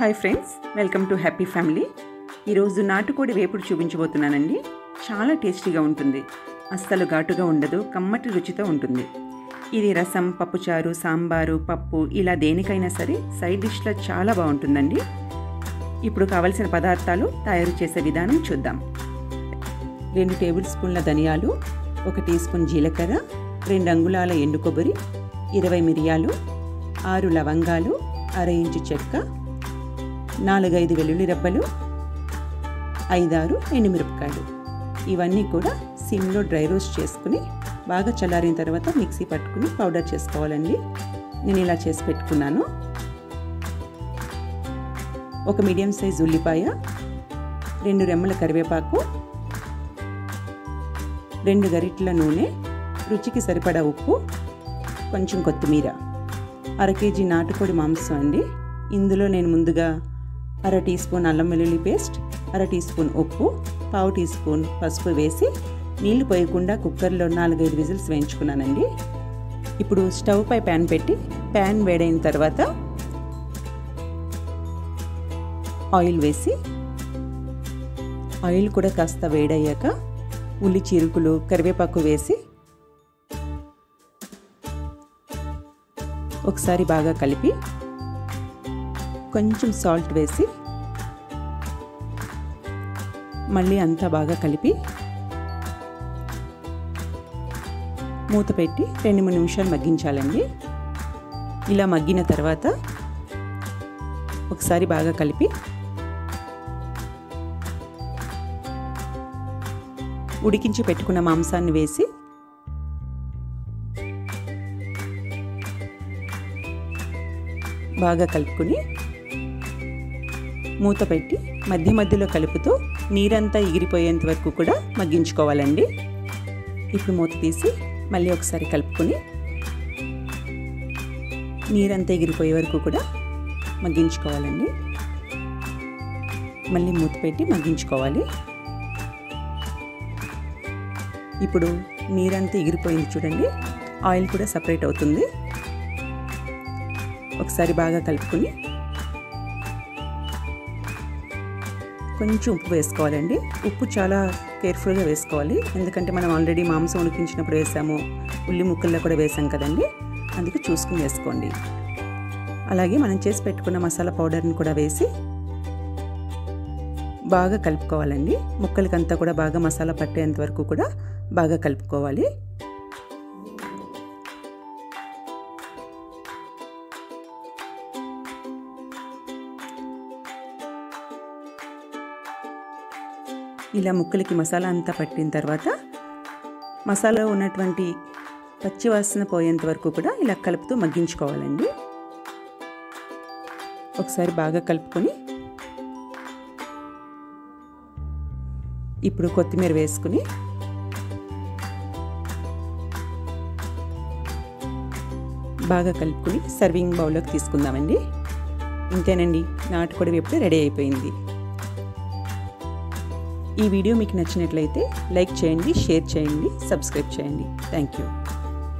hi friends welcome to happy family ఈరోజు నాటుకోడి వేపుడు చూపించబోతున్నానండి చాలా టేస్టీగా ఉంటుంది అస్సలు ఘాటుగా ఉండదు కమ్మటి రుచితో ఉంటుంది ఇది రసం పప్పుచారు సాంబారు పప్పు ఇలా దేనికైనా సరే సైడ్ డిష్లో చాలా బాగుంటుందండి ఇప్పుడు కావలసిన పదార్థాలు తయారు చేసే విధానం చూద్దాం రెండు టేబుల్ స్పూన్ల ధనియాలు ఒక టీ స్పూన్ జీలకర్ర రెండు అంగుళాల ఎండు కొబ్బరి ఇరవై మిరియాలు ఆరు లవంగాలు అర ఇంచు చెక్క నాలుగైదు వెల్లుల్లి రెబ్బలు ఐదారు ఎండుమిరపకాయలు ఇవన్నీ కూడా సిమ్లో డ్రై రోస్ట్ చేసుకుని బాగా చల్లారిన తర్వాత మిక్సీ పట్టుకుని పౌడర్ చేసుకోవాలండి నేను ఇలా చేసి పెట్టుకున్నాను ఒక మీడియం సైజ్ ఉల్లిపాయ రెండు రెమ్మల కరివేపాకు రెండు గరిటెల నూనె రుచికి సరిపడా ఉప్పు కొంచెం కొత్తిమీర అర కేజీ నాటుకోడి మాంసం అండి ఇందులో నేను ముందుగా అర టీ స్పూన్ అల్లం వెల్లుల్లి పేస్ట్ అర టీ స్పూన్ ఉప్పు పావు టీ స్పూన్ పసుపు వేసి నీళ్లు పోయకుండా కుక్కర్లో నాలుగైదు విజిల్స్ వేయించుకున్నానండి ఇప్పుడు స్టవ్ పై ప్యాన్ పెట్టి ప్యాన్ వేడైన తర్వాత ఆయిల్ వేసి ఆయిల్ కూడా కాస్త వేడయ్యాక ఉల్లి చీరుకులు కరివేపాకు వేసి ఒకసారి బాగా కలిపి కొంచెం సాల్ట్ వేసి మళ్ళీ అంతా బాగా కలిపి మూత పెట్టి రెండు మూడు నిమిషాలు మగ్గించాలండి ఇలా మగ్గిన తర్వాత ఒకసారి బాగా కలిపి ఉడికించి పెట్టుకున్న మాంసాన్ని వేసి బాగా కలుపుకొని మూత పెట్టి మధ్య మధ్యలో కలుపుతూ నీరంతా ఎగిరిపోయేంత వరకు కూడా మగ్గించుకోవాలండి ఇప్పుడు మూత తీసి మళ్ళీ ఒకసారి కలుపుకొని నీరంతా ఎగిరిపోయే వరకు కూడా మగ్గించుకోవాలండి మళ్ళీ మూత పెట్టి మగ్గించుకోవాలి ఇప్పుడు నీరంతా ఎగిరిపోయింది చూడండి ఆయిల్ కూడా సపరేట్ అవుతుంది ఒకసారి బాగా కలుపుకొని కొంచెం ఉప్పు వేసుకోవాలండి ఉప్పు చాలా కేర్ఫుల్గా వేసుకోవాలి ఎందుకంటే మనం ఆల్రెడీ మాంసం ఉడికించినప్పుడు వేసాము ఉల్లి ముక్కల్లో కూడా వేసాం కదండి అందుకే చూసుకుని వేసుకోండి అలాగే మనం చేసి పెట్టుకున్న మసాలా పౌడర్ని కూడా వేసి బాగా కలుపుకోవాలండి ముక్కలకంతా కూడా బాగా మసాలా పట్టేంత వరకు కూడా బాగా కలుపుకోవాలి ఇలా ముక్కలకి మసాలా అంతా పట్టిన తర్వాత మసాలా ఉన్నటువంటి పచ్చివాసన పోయేంత వరకు కూడా ఇలా కలుపుతూ మగ్గించుకోవాలండి ఒకసారి బాగా కలుపుకొని ఇప్పుడు కొత్తిమీర వేసుకుని బాగా కలుపుకొని సర్వింగ్ బౌల్లోకి తీసుకుందామండి ఇంతేనండి నాటుకోడి వేపుడు రెడీ అయిపోయింది ఈ వీడియో మీకు నచ్చినట్లయితే లైక్ చేయండి షేర్ చేయండి సబ్స్క్రైబ్ చేయండి థ్యాంక్ యూ